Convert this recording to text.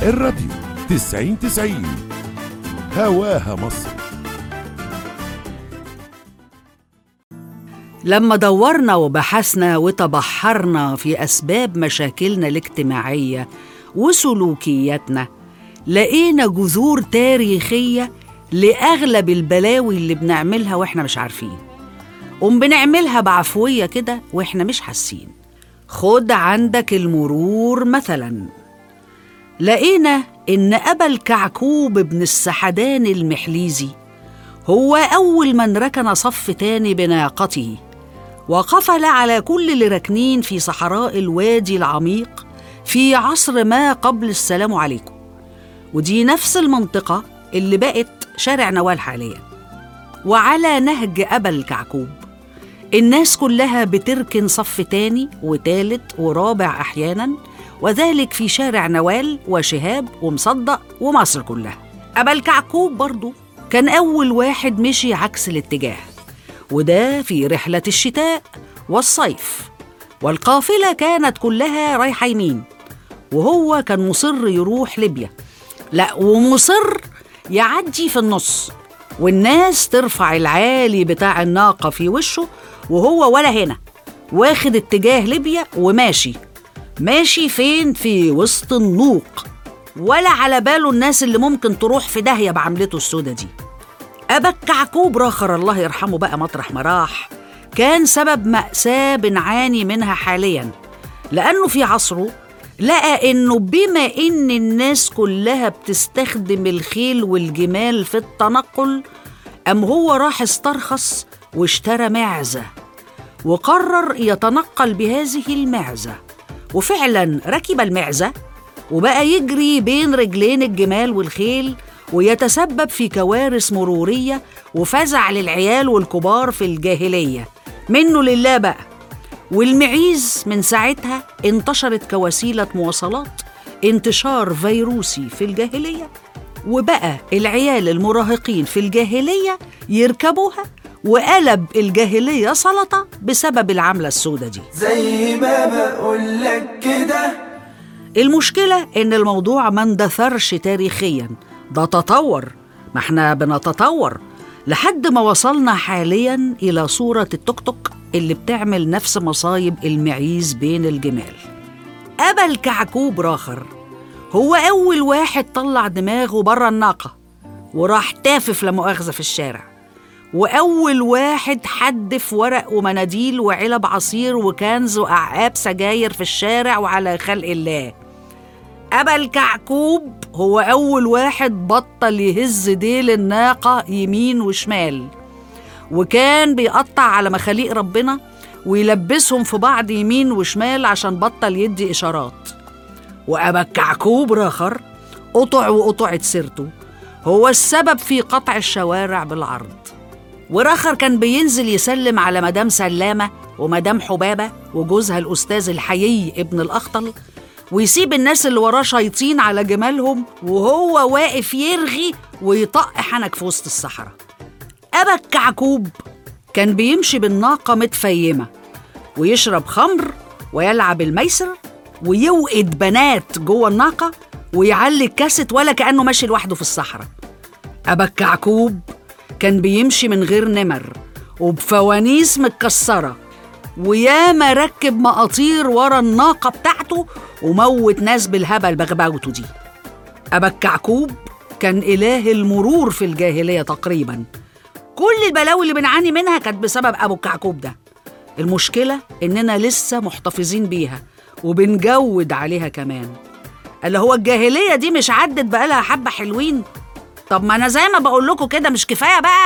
الراديو تسعين تسعين هواها مصر لما دورنا وبحثنا وتبحرنا في أسباب مشاكلنا الاجتماعية وسلوكياتنا لقينا جذور تاريخية لأغلب البلاوي اللي بنعملها وإحنا مش عارفين قوم بنعملها بعفوية كده وإحنا مش حاسين خد عندك المرور مثلا لقينا إن أبا الكعكوب بن السحدان المحليزي هو أول من ركن صف تاني بناقته وقفل على كل اللي راكنين في صحراء الوادي العميق في عصر ما قبل السلام عليكم ودي نفس المنطقة اللي بقت شارع نوال حاليا وعلى نهج أبا الكعكوب الناس كلها بتركن صف تاني وتالت ورابع أحيانا وذلك في شارع نوال وشهاب ومصدق ومصر كلها أبا الكعكوب برضو كان أول واحد مشي عكس الاتجاه وده في رحلة الشتاء والصيف والقافلة كانت كلها رايحة يمين وهو كان مصر يروح ليبيا لا ومصر يعدي في النص والناس ترفع العالي بتاع الناقة في وشه وهو ولا هنا واخد اتجاه ليبيا وماشي ماشي فين في وسط النوق ولا على باله الناس اللي ممكن تروح في داهية بعملته السودة دي أبا الكعكوب راخر الله يرحمه بقى مطرح ما راح كان سبب مأساة بنعاني منها حاليا لأنه في عصره لقى إنه بما إن الناس كلها بتستخدم الخيل والجمال في التنقل أم هو راح استرخص واشترى معزة وقرر يتنقل بهذه المعزة وفعلا ركب المعزة وبقى يجري بين رجلين الجمال والخيل ويتسبب في كوارث مرورية وفزع للعيال والكبار في الجاهلية منه لله بقى والمعيز من ساعتها انتشرت كوسيلة مواصلات انتشار فيروسي في الجاهلية وبقى العيال المراهقين في الجاهلية يركبوها وقلب الجاهلية سلطة بسبب العملة السودة دي زي ما بقولك كده المشكلة إن الموضوع ما اندثرش تاريخيا ده تطور ما احنا بنتطور لحد ما وصلنا حاليا إلى صورة التوك توك اللي بتعمل نفس مصايب المعيز بين الجمال أبا الكعكوب راخر هو أول واحد طلع دماغه بره الناقة وراح تافف لمؤاخذة في الشارع وأول واحد حدف ورق ومناديل وعلب عصير وكنز وأعقاب سجاير في الشارع وعلى خلق الله أبا الكعكوب هو أول واحد بطل يهز ديل الناقة يمين وشمال وكان بيقطع على مخاليق ربنا ويلبسهم في بعض يمين وشمال عشان بطل يدي إشارات وأبا الكعكوب راخر قطع وقطعت سيرته هو السبب في قطع الشوارع بالعرض وراخر كان بينزل يسلم على مدام سلامة ومدام حبابة وجوزها الأستاذ الحيي ابن الأخطل ويسيب الناس اللي وراه شايطين على جمالهم وهو واقف يرغي ويطق حنك في وسط الصحراء أبا الكعكوب كان بيمشي بالناقة متفيمة ويشرب خمر ويلعب الميسر ويوقد بنات جوه الناقة ويعلي الكاسيت ولا كأنه ماشي لوحده في الصحراء أبا الكعكوب كان بيمشي من غير نمر وبفوانيس متكسرة وياما ركب مقاطير ورا الناقة بتاعته وموت ناس بالهبل بغباوته دي أبا الكعكوب كان إله المرور في الجاهلية تقريبا كل البلاوي اللي بنعاني منها كانت بسبب أبو الكعكوب ده المشكلة إننا لسه محتفظين بيها وبنجود عليها كمان اللي هو الجاهلية دي مش عدت بقالها حبة حلوين طب ما أنا زي ما بقول لكم كده مش كفاية بقى